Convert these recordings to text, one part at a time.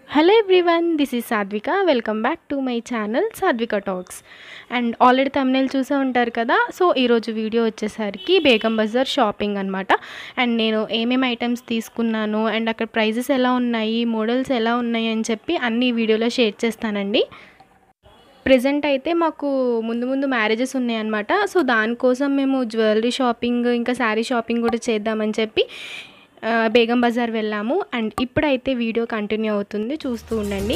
hello everyone this is Sadhvika welcome back to my channel Sadhvika talks and already తమిళ చూసే ఉంటారు కదా సో ఈరోజు వీడియో వచ్చేసరికి బేగం బజార్ షాపింగ్ అనమాట అండ్ నేను ఏమేమి ఐటమ్స్ తీసుకున్నాను అండ్ అక్కడ ప్రైజెస్ ఎలా ఉన్నాయి మోడల్స్ ఎలా ఉన్నాయి అని చెప్పి అన్ని వీడియోలో షేర్ చేస్తానండి ప్రజెంట్ అయితే మాకు ముందు ముందు మ్యారేజెస్ ఉన్నాయన్నమాట సో దానికోసం మేము జ్యువెలరీ షాపింగ్ ఇంకా శారీ షాపింగ్ కూడా చేద్దామని చెప్పి ఆ, బేగం బజార్ వెళ్ళాము అండ్ ఇప్పుడైతే వీడియో కంటిన్యూ అవుతుంది చూస్తూ ఉండండి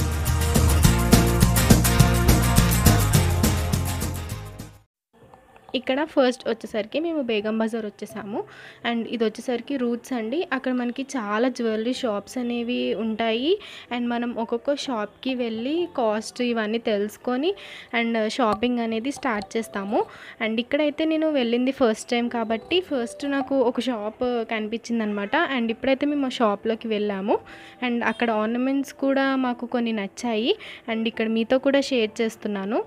ఇక్కడ ఫస్ట్ వచ్చేసరికి మేము బేగం బజార్ వచ్చేసాము అండ్ ఇది వచ్చేసరికి రూట్స్ అండి అక్కడ మనకి చాలా జ్యువెలరీ షాప్స్ అనేవి ఉంటాయి అండ్ మనం ఒక్కొక్క షాప్కి వెళ్ళి కాస్ట్ ఇవన్నీ తెలుసుకొని అండ్ షాపింగ్ అనేది స్టార్ట్ చేస్తాము అండ్ ఇక్కడైతే నేను వెళ్ళింది ఫస్ట్ టైం కాబట్టి ఫస్ట్ నాకు ఒక షాప్ కనిపించింది అనమాట అండ్ ఇప్పుడైతే మేము ఆ షాప్లోకి వెళ్ళాము అండ్ అక్కడ ఆర్నమెంట్స్ కూడా మాకు కొన్ని నచ్చాయి అండ్ ఇక్కడ మీతో కూడా షేర్ చేస్తున్నాను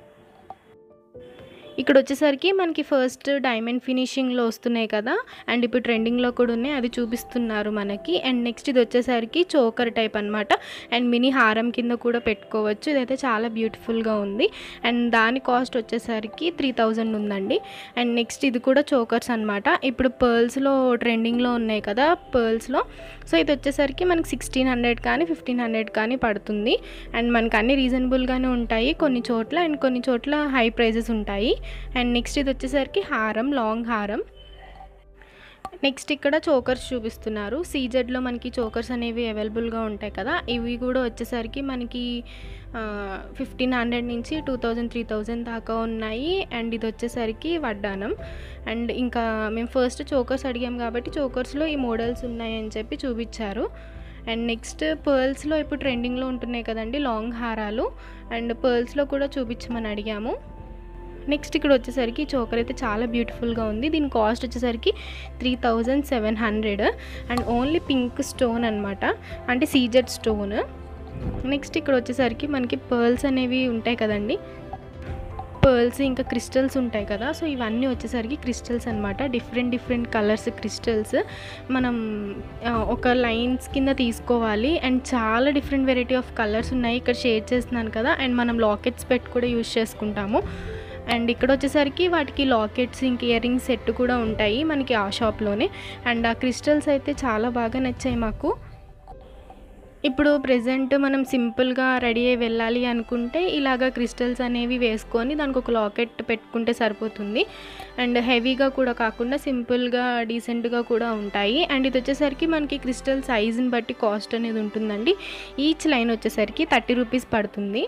ఇక్కడ వచ్చేసరికి మనకి ఫస్ట్ డైమండ్ ఫినిషింగ్లో వస్తున్నాయి కదా అండ్ ఇప్పుడు ట్రెండింగ్లో కూడా ఉన్నాయి అది చూపిస్తున్నారు మనకి అండ్ నెక్స్ట్ ఇది వచ్చేసరికి చోకర్ టైప్ అనమాట అండ్ మినీ హారం కింద కూడా పెట్టుకోవచ్చు ఇదైతే చాలా బ్యూటిఫుల్గా ఉంది అండ్ దాని కాస్ట్ వచ్చేసరికి త్రీ థౌజండ్ ఉందండి అండ్ నెక్స్ట్ ఇది కూడా చోకర్స్ అనమాట ఇప్పుడు పర్ల్స్లో ట్రెండింగ్లో ఉన్నాయి కదా పర్ల్స్లో సో ఇది వచ్చేసరికి మనకి సిక్స్టీన్ హండ్రెడ్ కానీ ఫిఫ్టీన్ హండ్రెడ్ కానీ పడుతుంది అండ్ మనకు అన్ని రీజనబుల్గానే ఉంటాయి కొన్ని చోట్ల అండ్ కొన్ని చోట్ల హై ప్రైజెస్ ఉంటాయి అండ్ నెక్స్ట్ ఇది వచ్చేసరికి హారం లాంగ్ హారం నెక్స్ట్ ఇక్కడ చోకర్స్ చూపిస్తున్నారు సీజెడ్లో మనకి చోకర్స్ అనేవి అవైలబుల్గా ఉంటాయి కదా ఇవి కూడా వచ్చేసరికి మనకి ఫిఫ్టీన్ హండ్రెడ్ నుంచి టూ థౌజండ్ త్రీ థౌజండ్ దాకా ఉన్నాయి అండ్ ఇది వచ్చేసరికి వడ్డానం అండ్ ఇంకా మేము ఫస్ట్ చోకర్స్ అడిగాం కాబట్టి చోకర్స్లో ఈ మోడల్స్ ఉన్నాయని చెప్పి చూపించారు అండ్ నెక్స్ట్ పర్ల్స్లో ఇప్పుడు ట్రెండింగ్లో ఉంటున్నాయి కదండి లాంగ్ హారాలు అండ్ పర్ల్స్లో కూడా చూపించమని అడిగాము నెక్స్ట్ ఇక్కడ వచ్చేసరికి చోకర్ అయితే చాలా బ్యూటిఫుల్గా ఉంది దీని కాస్ట్ వచ్చేసరికి three thousand seven hundred and only pink stone అనమాట అంటే సీజెడ్ స్టోన్ నెక్స్ట్ ఇక్కడ వచ్చేసరికి మనకి పర్ల్స్ అనేవి ఉంటాయి కదండి పర్ల్స్ ఇంకా క్రిస్టల్స్ ఉంటాయి కదా సో ఇవన్నీ వచ్చేసరికి క్రిస్టల్స్ అనమాట డిఫరెంట్ డిఫరెంట్ కలర్స్ క్రిస్టల్స్ మనం ఆ, ఒక లైన్స్ కింద తీసుకోవాలి అండ్ చాలా డిఫరెంట్ వెరైటీ ఆఫ్ కలర్స్ ఉన్నాయి ఇక్కడ షేర్ చేస్తున్నాను కదా అండ్ మనం లాకెట్స్ పెట్టి కూడా యూజ్ చేసుకుంటాము అండ్ ఇక్కడ వచ్చేసరికి వాటికి లాకెట్స్ ఇంక ఇయర్ రింగ్స్ సెట్ కూడా ఉంటాయి మనకి ఆ షాప్లోనే అండ్ ఆ క్రిస్టల్స్ అయితే చాలా బాగా నచ్చాయి మాకు ఇప్పుడు ప్రజెంట్ మనం సింపుల్గా రెడీ అయ్యి వెళ్ళాలి అనుకుంటే ఇలాగ క్రిస్టల్స్ అనేవి వేసుకొని దానికి ఒక లాకెట్ పెట్టుకుంటే సరిపోతుంది అండ్ హెవీగా కూడా కాకుండా సింపుల్గా డీసెంట్గా కూడా ఉంటాయి అండ్ ఇది వచ్చేసరికి మనకి క్రిస్టల్ సైజుని బట్టి కాస్ట్ అనేది ఉంటుందండి ఈచ్ లైన్ వచ్చేసరికి థర్టీ రూపీస్ పడుతుంది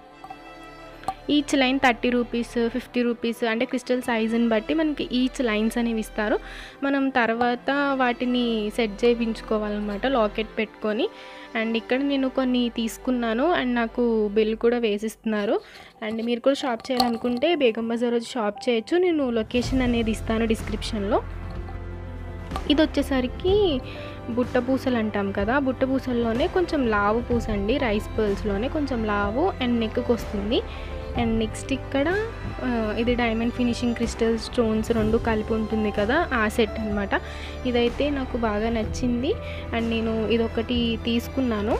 each line thirty rupees fifty rupees అంటే క్రిస్టల్ సైజుని బట్టి మనకి ఈచ్ లైన్స్ అనేవి ఇస్తారు మనం తర్వాత వాటిని సెట్ చేయించుకోవాలన్నమాట లాకెట్ పెట్టుకొని అండ్ ఇక్కడ నేను కొన్ని తీసుకున్నాను అండ్ నాకు బిల్ కూడా వేసిస్తున్నారు అండ్ మీరు కూడా షాప్ చేయాలనుకుంటే బేగం బజార్ వచ్చి షాప్ చేయొచ్చు నేను లొకేషన్ అనేది ఇస్తాను డిస్క్రిప్షన్లో ఇది వచ్చేసరికి బుట్ట పూసలు అంటాం కదా బుట్ట పూసల్లోనే కొంచెం లావు పూస అండి రైస్ పర్ల్స్లోనే కొంచెం లావు అండ్ నెక్కి వస్తుంది అండ్ నెక్స్ట్ ఇక్కడ ఆ, ఇది డైమండ్ ఫినిషింగ్ క్రిస్టల్ స్టోన్స్ రెండు కలిపి ఉంటుంది కదా ఆ సెట్ అనమాట ఇదైతే నాకు బాగా నచ్చింది అండ్ నేను ఇదొకటి తీసుకున్నాను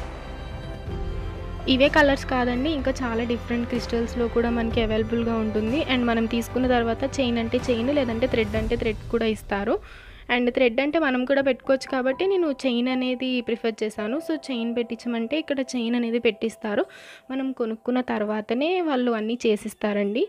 ఇవే కలర్స్ కాదండి ఇంకా చాలా డిఫరెంట్ క్రిస్టల్స్లో కూడా మనకి అవైలబుల్గా ఉంటుంది అండ్ మనం తీసుకున్న తర్వాత చైన్ అంటే చైన్ లేదంటే థ్రెడ్ అంటే థ్రెడ్ కూడా ఇస్తారు అండ్ థ్రెడ్ అంటే మనం కూడా పెట్టుకోవచ్చు కాబట్టి నేను చైన్ అనేది ప్రిఫర్ చేశాను సో చైన్ పెట్టించమంటే ఇక్కడ చైన్ అనేది పెట్టిస్తారు మనం కొనుక్కున్న తర్వాతనే వాళ్ళు అన్నీ చేసిస్తారండి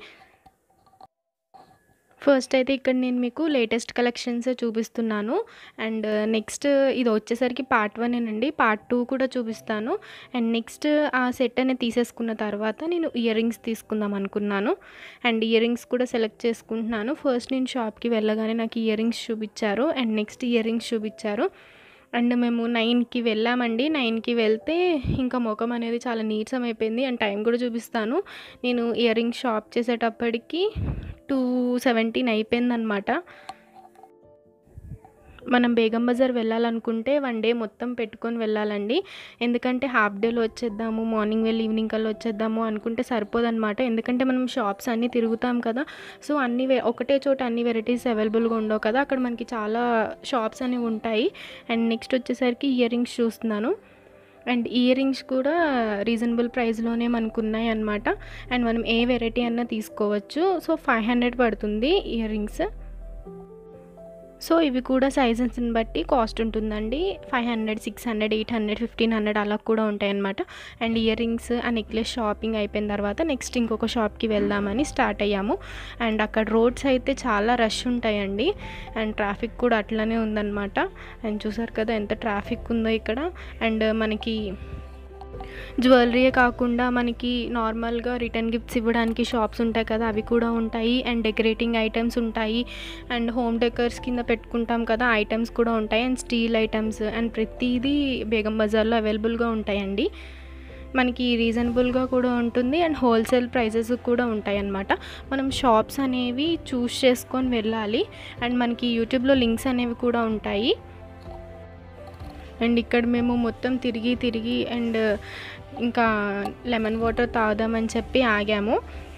ఫస్ట్ అయితే ఇక్కడ నేను మీకు లేటెస్ట్ కలెక్షన్స్ చూపిస్తున్నాను అండ్ నెక్స్ట్ ఇది వచ్చేసరికి పార్ట్ వన్ అండి పార్ట్ టూ కూడా చూపిస్తాను అండ్ నెక్స్ట్ ఆ సెట్ అనేది తీసేసుకున్న తర్వాత నేను ఇయర్ రింగ్స్ తీసుకుందాం అనుకున్నాను అండ్ ఇయర్ రింగ్స్ కూడా సెలెక్ట్ చేసుకుంటున్నాను ఫస్ట్ నేను షాప్కి వెళ్ళగానే నాకు ఇయర్ రింగ్స్ చూపించారు అండ్ నెక్స్ట్ ఇయర్ రింగ్స్ చూపించారు అండ్ మేము నైన్కి వెళ్ళామండి నైన్కి వెళ్తే ఇంకా ముఖం అనేది చాలా నీరసం అయిపోయింది అండ్ టైం కూడా చూపిస్తాను నేను ఇయర్ రింగ్స్ షాప్ చేసేటప్పటికి టూ సెవెంటీన్ అయిపోయిందనమాట మనం బేగం బజార్ వెళ్ళాలనుకుంటే వన్ డే మొత్తం పెట్టుకొని వెళ్ళాలండి ఎందుకంటే హాఫ్ డేలో వచ్చేద్దాము మార్నింగ్ వెళ్ళి ఈవినింగ్ కల్లా వచ్చేద్దాము అనుకుంటే సరిపోదన్నమాట ఎందుకంటే మనం షాప్స్ అన్నీ తిరుగుతాం కదా సో అన్ని వే- ఒకటే చోట అన్ని వెరైటీస్ అవైలబుల్గా ఉండవు కదా అక్కడ మనకి చాలా షాప్స్ అనేవి ఉంటాయి అండ్ నెక్స్ట్ వచ్చేసరికి ఇయర్ రింగ్స్ చూస్తున్నాను అండ్ ఇయర్ రింగ్స్ కూడా రీజనబుల్ ప్రైస్లోనే మనకు ఉన్నాయి అనమాట అండ్ మనం ఏ వెరైటీ అన్నా తీసుకోవచ్చు సో ఫైవ్ హండ్రెడ్ పడుతుంది ఇయర్ రింగ్స్ సో ఇవి కూడా సైజెస్ని బట్టి కాస్ట్ ఉంటుందండి five hundred six hundred eight hundred fifteen hundred అలా కూడా ఉంటాయి అనమాట అండ్ ఇయర్ రింగ్స్ ఆ నెక్లెస్ షాపింగ్ అయిపోయిన తర్వాత నెక్స్ట్ ఇంకొక షాప్కి వెళ్దామని స్టార్ట్ అయ్యాము అండ్ అక్కడ రోడ్స్ అయితే చాలా రష్ ఉంటాయండి అండ్ ట్రాఫిక్ కూడా అట్లనే ఉందన్నమాట అండ్ చూసారు కదా ఎంత ట్రాఫిక్ ఉందో ఇక్కడ అండ్ మనకి జ్యువెలరీయే కాకుండా మనకి నార్మల్గా రిటర్న్ గిఫ్ట్స్ ఇవ్వడానికి షాప్స్ ఉంటాయి కదా అవి కూడా ఉంటాయి అండ్ డెకరేటింగ్ ఐటమ్స్ ఉంటాయి అండ్ హోమ్ డెకర్స్ కింద పెట్టుకుంటాం కదా ఐటమ్స్ కూడా ఉంటాయి అండ్ స్టీల్ ఐటమ్స్ అండ్ ప్రతిదీ బేగం బజార్లో అవైలబుల్గా ఉంటాయండి మనకి రీజనబుల్గా కూడా ఉంటుంది అండ్ హోల్సేల్ ప్రైజెస్ కూడా ఉంటాయి అన్నమాట మనం షాప్స్ అనేవి చూస్ చేసుకొని వెళ్ళాలి అండ్ మనకి యూట్యూబ్లో లింక్స్ అనేవి కూడా ఉంటాయి అండ్ ఇక్కడ మేము మొత్తం తిరిగి తిరిగి అండ్ ఇంకా లెమన్ వాటర్ తాగుదామని చెప్పి ఆగాము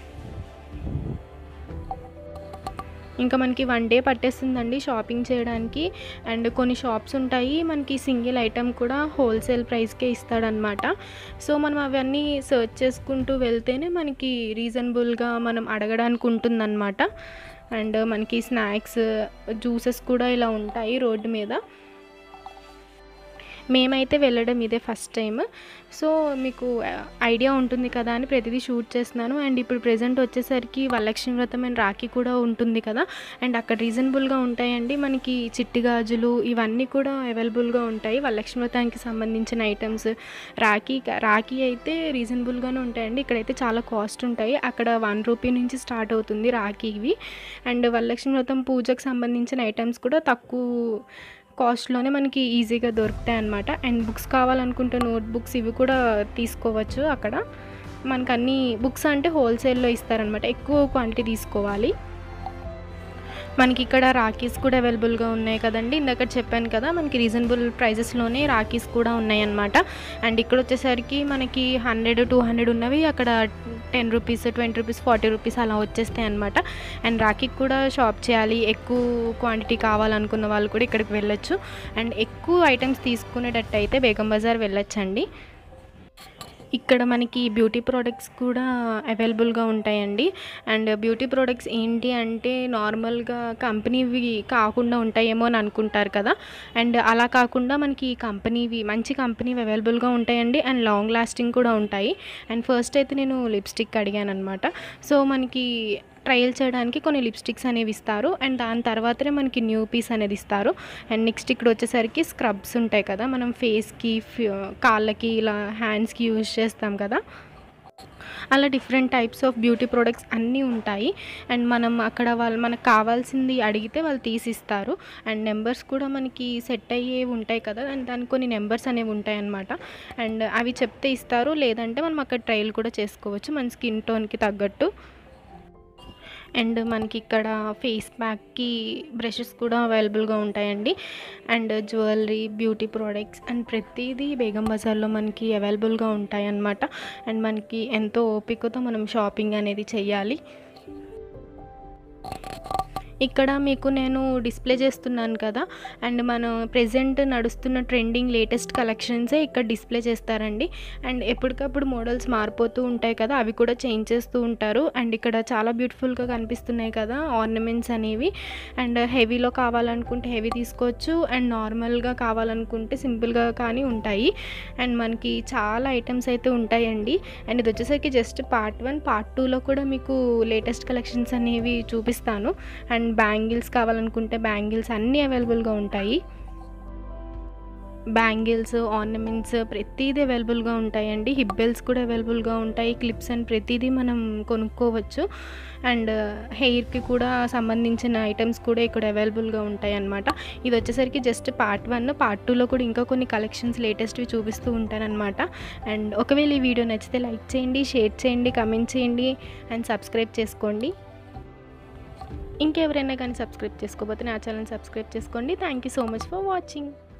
ఇంకా మనకి వన్ డే పట్టేస్తుందండి షాపింగ్ చేయడానికి అండ్ కొన్ని షాప్స్ ఉంటాయి మనకి సింగిల్ ఐటెం కూడా హోల్సేల్ ప్రైస్కే ఇస్తాడనమాట సో మనం అవన్నీ సర్చ్ చేసుకుంటూ వెళ్తేనే మనకి రీజనబుల్గా మనం అడగడానికి ఉంటుందన్నమాట అండ్ మనకి స్నాక్స్ జ్యూసెస్ కూడా ఇలా ఉంటాయి రోడ్డు మీద మేమైతే వెళ్ళడం ఇదే ఫస్ట్ టైం సో మీకు ఐడియా ఉంటుంది కదా అని ప్రతిదీ షూట్ చేస్తున్నాను అండ్ ఇప్పుడు ప్రజెంట్ వచ్చేసరికి వరలక్ష్మి వ్రతం అండ్ రాఖీ కూడా ఉంటుంది కదా అండ్ అక్కడ రీజనబుల్గా ఉంటాయండి మనకి చిట్టి గాజులు ఇవన్నీ కూడా అవైలబుల్గా ఉంటాయి వరలక్ష్మి వ్రతానికి సంబంధించిన ఐటమ్స్ రాఖీ రాఖీ అయితే రీజనబుల్గానే ఉంటాయండి ఇక్కడైతే చాలా కాస్ట్ ఉంటాయి అక్కడ వన్ రూపీ నుంచి స్టార్ట్ అవుతుంది రాఖీవి అండ్ వరలక్ష్మి వ్రతం పూజకు సంబంధించిన ఐటమ్స్ కూడా తక్కువ కాస్ట్లోనే మనకి ఈజీగా దొరుకుతాయి అన్నమాట అండ్ బుక్స్ కావాలనుకుంటే నోట్ బుక్స్ ఇవి కూడా తీసుకోవచ్చు అక్కడ మనకు అన్ని బుక్స్ అంటే హోల్సేల్లో ఇస్తారనమాట ఎక్కువ క్వాంటిటీ తీసుకోవాలి మనకి ఇక్కడ రాఖీస్ కూడా అవైలబుల్గా ఉన్నాయి కదండి ఇందాక చెప్పాను కదా మనకి రీజనబుల్ ప్రైజెస్లోనే రాఖీస్ కూడా ఉన్నాయి అన్నమాట అండ్ ఇక్కడ వచ్చేసరికి మనకి హండ్రెడ్ టూ హండ్రెడ్ ఉన్నవి అక్కడ ten rupees twenty rupees forty rupees అలా వచ్చేస్తాయి అనమాట అండ్ రాఖీకి కూడా షాప్ చేయాలి ఎక్కువ క్వాంటిటీ కావాలనుకున్న వాళ్ళు కూడా ఇక్కడికి వెళ్ళొచ్చు అండ్ ఎక్కువ ఐటమ్స్ తీసుకునేటట్టు అయితే బేగం బజార్ వెళ్ళొచ్చండి ఇక్కడ మనకి బ్యూటీ ప్రోడక్ట్స్ కూడా అవైలబుల్గా ఉంటాయండి అండ్ బ్యూటీ ప్రోడక్ట్స్ ఏంటి అంటే నార్మల్గా కంపెనీవి కాకుండా ఉంటాయేమో అని అనుకుంటారు కదా అండ్ అలా కాకుండా మనకి కంపెనీవి మంచి కంపెనీవి అవైలబుల్గా ఉంటాయండి అండ్ లాంగ్ లాస్టింగ్ కూడా ఉంటాయి అండ్ ఫస్ట్ అయితే నేను లిప్స్టిక్ అడిగాను అనమాట సో మనకి ట్రయల్ చేయడానికి కొన్ని లిప్స్టిక్స్ అనేవి ఇస్తారు అండ్ దాని తర్వాతనే మనకి న్యూ పీస్ అనేది ఇస్తారు అండ్ నెక్స్ట్ ఇక్కడ వచ్చేసరికి స్క్రబ్స్ ఉంటాయి కదా మనం ఫేస్కి కాళ్ళకి ఇలా హ్యాండ్స్కి యూజ్ చేస్తాం కదా అలా different types of beauty products అన్నీ ఉంటాయి అండ్ మనం అక్కడ వాళ్ళు మనకు కావాల్సింది అడిగితే వాళ్ళు తీసిస్తారు అండ్ నెంబర్స్ కూడా మనకి సెట్ అయ్యేవి ఉంటాయి కదా అండ్ దానికి కొన్ని నెంబర్స్ అనేవి ఉంటాయి అన్నమాట అండ్ అవి చెప్తే ఇస్తారు లేదంటే మనం అక్కడ ట్రయల్ కూడా చేసుకోవచ్చు మన స్కిన్ టోన్కి తగ్గట్టు అండ్ మనకి ఇక్కడ ఫేస్ ప్యాక్కి బ్రషెస్ కూడా అవైలబుల్గా ఉంటాయండి and jewellery beauty products and ప్రతిదీ బేగం బజార్లో మనకి అవైలబుల్గా ఉంటాయి అన్నమాట అండ్ మనకి ఎంతో ఓపికతో మనం షాపింగ్ అనేది చెయ్యాలి ఇక్కడ మీకు నేను డిస్ప్లే చేస్తున్నాను కదా అండ్ మనం ప్రెజెంట్ నడుస్తున్న ట్రెండింగ్ లేటెస్ట్ కలెక్షన్సే ఇక్కడ డిస్ప్లే చేస్తారండి అండ్ ఎప్పటికప్పుడు మోడల్స్ మారిపోతూ ఉంటాయి కదా అవి కూడా చేంజ్ చేస్తూ ఉంటారు అండ్ ఇక్కడ చాలా బ్యూటిఫుల్గా కనిపిస్తున్నాయి కదా ఆర్నమెంట్స్ అనేవి అండ్ హెవీలో కావాలనుకుంటే హెవీ తీసుకోవచ్చు అండ్ నార్మల్గా కావాలనుకుంటే సింపుల్గా కానీ ఉంటాయి అండ్ మనకి చాలా ఐటమ్స్ అయితే ఉంటాయండి అండ్ ఇది వచ్చేసరికి జస్ట్ పార్ట్ వన్ పార్ట్ టూలో కూడా మీకు లేటెస్ట్ కలెక్షన్స్ అనేవి చూపిస్తాను అండ్ బ్యాంగిల్స్ కావాలనుకుంటే బ్యాంగిల్స్ అన్నీ అవైలబుల్గా ఉంటాయి బ్యాంగిల్స్ ఆర్నమెంట్స్ ప్రతిదీ అవైలబుల్గా ఉంటాయండి హిబ్బెల్స్ కూడా అవైలబుల్గా ఉంటాయి క్లిప్స్ అండ్ ప్రతిదీ మనం కొనుక్కోవచ్చు అండ్ హెయిర్కి కూడా సంబంధించిన ఐటమ్స్ కూడా ఇక్కడ అవైలబుల్గా ఉంటాయి అన్నమాట ఇది వచ్చేసరికి జస్ట్ పార్ట్ వన్ పార్ట్ టూలో కూడా ఇంకా కొన్ని కలెక్షన్స్ లేటెస్ట్వి చూపిస్తూ ఉంటానన్నమాట అండ్ ఒకవేళ ఈ వీడియో నచ్చితే లైక్ చేయండి షేర్ చేయండి కమెంట్ చేయండి అండ్ సబ్స్క్రైబ్ చేసుకోండి ఇంకెవరైనా కానీ సబ్స్క్రైబ్ చేసుకోకపోతే నా ఛానల్ సబ్స్క్రైబ్ చేసుకోండి thank you so much for watching